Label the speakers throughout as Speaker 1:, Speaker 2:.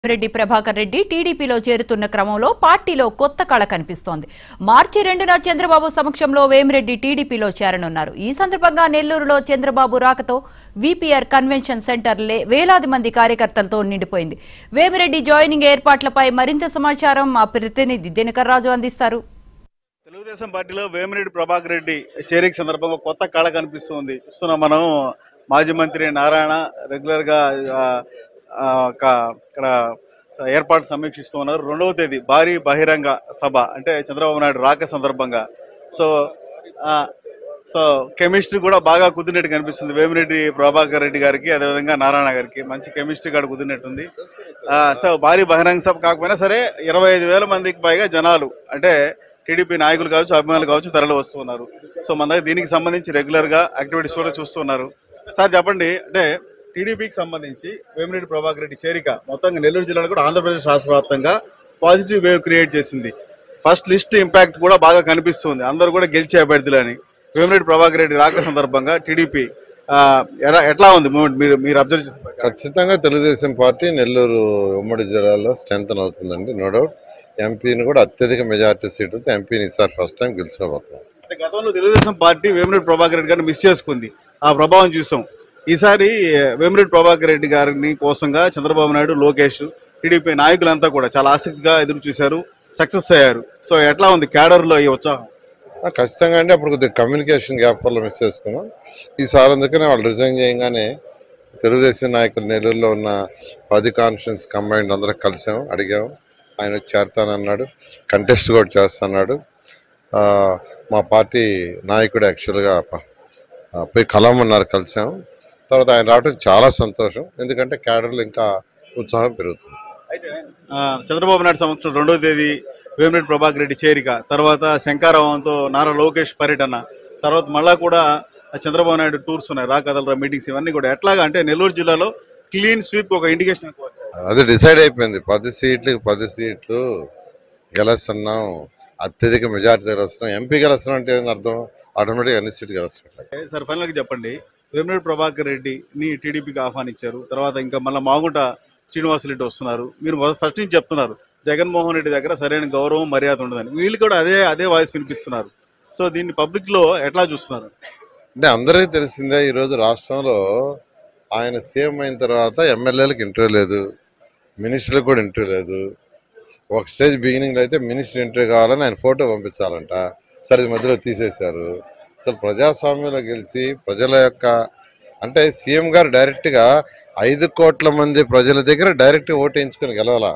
Speaker 1: రెడ్డి ప్రభాకర్ రెడ్డి టీడీపీలో చేరుతున్న క్రమంలో పార్టీలో కొత్త కళ కనిపిస్తోంది మార్చి రెండున చంద్రబాబు సమక్షంలో వేమిరెడ్డి టీడీపీలో చేరనున్నారు ఈ సందర్భంగా నెల్లూరులో చంద్రబాబు రాకతో వీపీఆర్ కన్వెన్షన్ సెంటర్ లే- వేలాది మంది కార్యకర్తలతో నిండిపోయింది వేమిరెడ్డి జాయినింగ్ ఏర్పాట్లపై మరింత సమాచారం మా ప్రతినిధి దినకర్ రాజు అందిస్తారు
Speaker 2: తెలుగుదేశం పార్టీలో వేమిరెడ్డి ప్రభాకర్ రెడ్డి చేరిక సందర్భంగా కొత్త కళ కనిపిస్తుంది చూస్తున్నాం మనం మాజీ మంత్రి నారాయణ రెగ్యులర్ గా ఆ, ఆ, ఒక- ఇక్కడ ఏర్పాటు సమీక్షిస్తూ ఉన్నారు రెండవ తేదీ భారీ బహిరంగ సభ అంటే చంద్రబాబు నాయుడు రాక సందర్భంగా సో ఆ, సో కెమిస్ట్రీ కూడా బాగా కుదిరినట్టు కనిపిస్తుంది వేమిరెడ్డి ప్రభాకర్ రెడ్డి గారికి అదేవిధంగా నారాయణ గారికి మంచి కెమిస్ట్రీ కూడా కుదిరినట్టుంది ఆ, సో భారీ బహిరంగ సభ కాకపోయినా సరే ఇరవై ఐదు వేల మందికి పైగా జనాలు అంటే టీడీపీ నాయకులు కావచ్చు అభిమానులు కావచ్చు తరలి వస్తున్నారు సో మన దగ్గర దీనికి సంబంధించి రెగ్యులర్ గా యాక్టివిటీస్ కూడా చూస్తున్నారు సార్ చెప్పండి అంటే టీడీపీకి సంబంధించి వేమిరెడ్డి ప్రభాకర్ రెడ్డి చేరిక మొత్తంగా నెల్లూరు జిల్లాలో కూడా ఆంధ్రప్రదేశ్ రాష్ట్ర వ్యాప్తంగా పాజిటివ్ వేవ్ క్రియేట్ చేసింది ఫస్ట్ లిస్ట్ ఇంపాక్ట్ కూడా బాగా కనిపిస్తుంది అందరూ కూడా గెలిచే అభ్యర్థులని వేమిరెడ్డి ప్రభాకర్ రెడ్డి రాక సందర్భంగా టీడీపీ ఎట్లా ఉంది మూమెంట్ మీరు మీరు అబ్జర్వ్ చేసిన ప్రకారం?
Speaker 3: ఖచ్చితంగా తెలుగుదేశం పార్టీ నెల్లూరు ఉమ్మడి జిల్లాలో స్ట్రెంగ్ అవుతుందండి నో డౌట్ ఎంపీని కూడా అత్యధిక మెజార్టీ సీట్లతో ఎంపీని ఈసారి ఫస్ట్ టైం గెలుచుకోబోతున్నాం
Speaker 2: అంటే గతంలో తెలుగుదేశం పార్టీ వేమిరెడ్డి ప్రభాకర్ రెడ్డి గారిని మిస్ చేసుకుంది ఆ ప్రభావం చూసాం ఈసారి వేమిరెడ్డి ప్రభాకర్ రెడ్డి గారిని కోసంగా చంద్రబాబు నాయుడు లోకేష్ టీడీపీ నాయకులంతా కూడా చాలా ఆసక్తిగా ఎదురు చూశారు సక్సెస్ అయ్యారు సో ఎట్లా ఉంది క్యాడర్ లో ఈ ఉత్సాహం
Speaker 3: ఆ, ఖచ్చితంగా అండి అప్పుడు కొద్దిగా కమ్యూనికేషన్ గ్యాప్ వల్ల మిస్ చేసుకున్నాం ఈసారి అందుకనే వాళ్ళు రిజైన్ చేయగానే తెలుగుదేశం నాయకులు నెల్లూరులో ఉన్న పది కాన్ఫరెన్స్ కంబైండ్ అందరం కలిసాము అడిగాము ఆయన వచ్చి చేరతానన్నాడు కంటెస్ట్ కూడా చేస్తున్నాడు ఆ, మా పార్టీ నాయకుడు యాక్చువల్గా ప- ఆ, పోయి కలవమన్నారు కలిసాము తర్వాత ఆయన రావడం చాలా సంతోషం ఎందుకంటే క్యాడర్లో ఇంకా ఉత్సాహం పెరుగుతుంది
Speaker 2: అయితే ఆ, చంద్రబాబు నాయుడు సంవత్సరం రెండవ తేదీ వేమిరెడ్డి ప్రభాకర్ రెడ్డి చేరిక తర్వాత శంకారావంతో నారా లోకేష్ పర్యటన తర్వాత మళ్ళా కూడా చంద్రబాబు నాయుడు టూర్స్ ఉన్నాయి రా కదలరా మీటింగ్స్ ఇవన్నీ కూడా ఎట్లాగా అంటే నెల్లూరు జిల్లాలో క్లీన్ స్వీప్ ఒక ఇండికేషన్ అనుకోవచ్చు
Speaker 3: అది డిసైడ్ అయిపోయింది పది సీట్లకి పది సీట్లు గెలుస్తున్నాం అత్యధిక మెజార్టీ గెలుస్తున్నాం ఎంపీ గెలుస్తున్నాం అంటే ఏంది అర్థం ఆటోమేటిక్ అన్ని సీట్లు గెలుస్తున్నట్లే
Speaker 2: సార్ ఫైనల్ గా చెప్పండి వేమిరెడ్డి ప్రభాకర్ రెడ్డి ని టీడీపీకి ఆహ్వానించారు తర్వాత ఇంకా మళ్ళీ మాగుంట శ్రీనివాసరెడ్డి వస్తున్నారు మీరు ఫస్ట్ నుంచి చెప్తున్నారు జగన్మోహన్ రెడ్డి దగ్గర సరైన గౌరవం మర్యాద ఉండదని వీళ్ళు కూడా అదే అదే వాయిస్ వినిపిస్తున్నారు సో దీన్ని పబ్లిక్ లో ఎట్లా చూస్తున్నారు
Speaker 3: అంటే అందరికీ తెలిసిందే ఈరోజు రాష్ట్రంలో ఆయన సీఎం అయిన తర్వాత ఎమ్మెల్యేలకు ఇంటర్వ్యూ లేదు మినిస్టర్లకు కూడా ఇంటర్వ్యూ లేదు ఒక స్టేజ్ బిగినింగ్ అయితే మినిస్టర్ ఇంటర్వ్యూ కావాలని ఆయన ఫోటో పంపించాలంట సరే ఇది మధ్యలో తీసేశారు అసలు ప్రజాస్వామ్యంలో గెలిచి ప్రజల యొక్క అంటే సీఎం గారు డైరెక్ట్గా ఐదు కోట్ల మంది ప్రజల దగ్గర డైరెక్ట్ ఓటు వేయించుకొని గెలవాలా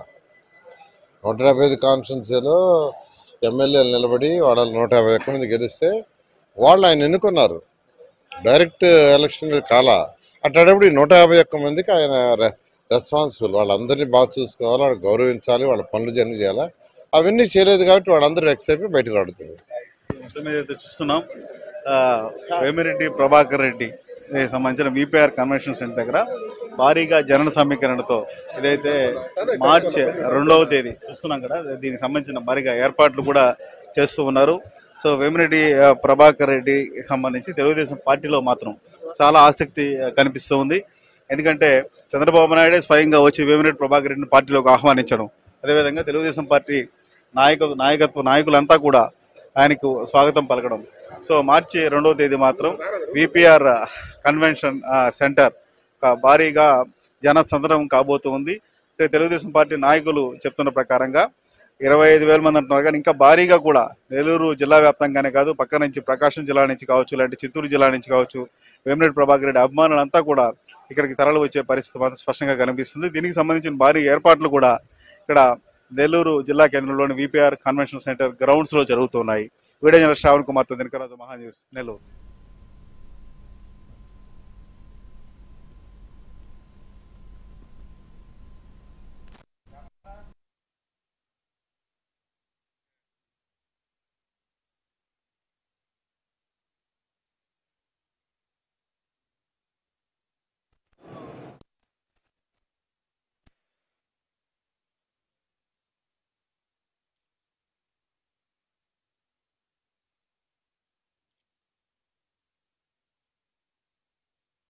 Speaker 3: నూట యాభై ఐదు కాన్స్టిట్యున్సీలో ఎమ్మెల్యేలు నిలబడి వాళ్ళ నూట యాభై ఒక్క మంది గెలిస్తే వాళ్ళు ఆయన ఎన్నుకున్నారు డైరెక్ట్ ఎలక్షన్ కాల అట్లాంటప్పుడు ఈ నూట యాభై ఒక్క మందికి ఆయన రె- రెస్పాన్సిబుల్ వాళ్ళందరినీ బాగా చూసుకోవాలి వాళ్ళు గౌరవించాలి వాళ్ళ పనులు జర్నీ చేయాలి అవన్నీ చేయలేదు కాబట్టి వాళ్ళందరూ ఎక్స్ అయిపోయి బయటకు ఆడుతున్నారు
Speaker 2: మొత్తం మీద అయితే చూస్తున్నాం ఆ, వేమిరెడ్డి ప్రభాకర్ రెడ్డి కి సంబంధించిన విపిఆర్ కన్వెన్షన్ సెంటర్ దగ్గర భారీగా జన సమీకరణతో ఇదైతే మార్చి రెండవ తేదీ చూస్తున్నాం కదా దీనికి సంబంధించిన భారీగా ఏర్పాట్లు కూడా చేస్తూ ఉన్నారు సో వేమిరెడ్డి ఆ, ప్రభాకర్ రెడ్డి సంబంధించి తెలుగుదేశం పార్టీలో మాత్రం చాలా ఆసక్తి ఆ, కనిపిస్తూ ఉంది ఎందుకంటే చంద్రబాబు నాయుడే స్వయంగా వచ్చి వేమిరెడ్డి ప్రభాకర్ రెడ్డిని పార్టీలోకి ఆహ్వానించడం అదేవిధంగా తెలుగుదేశం పార్టీ నాయక నాయకత్వ నాయకులంతా కూడా ఆయనకు స్వాగతం పలకడం సో మార్చి రెండవ తేదీ మాత్రం విపిఆర్ కన్వెన్షన్ ఆ, సెంటర్ ఒక భారీగా జన సందర్భం కాబోతుంది అంటే తెలుగుదేశం పార్టీ నాయకులు చెప్తున్న ప్రకారంగా ఇరవై ఐదు వేల మంది అంటున్నారు కానీ ఇంకా భారీగా కూడా నెల్లూరు జిల్లా వ్యాప్తంగానే కాదు పక్క నుంచి ప్రకాశం జిల్లా నుంచి కావచ్చు ఇలాంటి చిత్తూరు జిల్లా నుంచి కావచ్చు వేమిరెడ్డి ప్రభాకర్ రెడ్డి అభిమానులంతా కూడా ఇక్కడికి తరలి వచ్చే పరిస్థితి మాత్రం స్పష్టంగా కనిపిస్తుంది దీనికి సంబంధించిన భారీ ఏర్పాట్లు కూడా ఇక్కడ నెల్లూరు జిల్లా కేంద్రంలోని విపిఆర్ కన్వెన్షన్ సెంటర్ గ్రౌండ్స్ లో జరుగుతున్నాయి వీడియో జర్నలిస్ట్ శ్రావణ్ కుమార్ తో దినకరాజు మహా న్యూస్ నెల్లూరు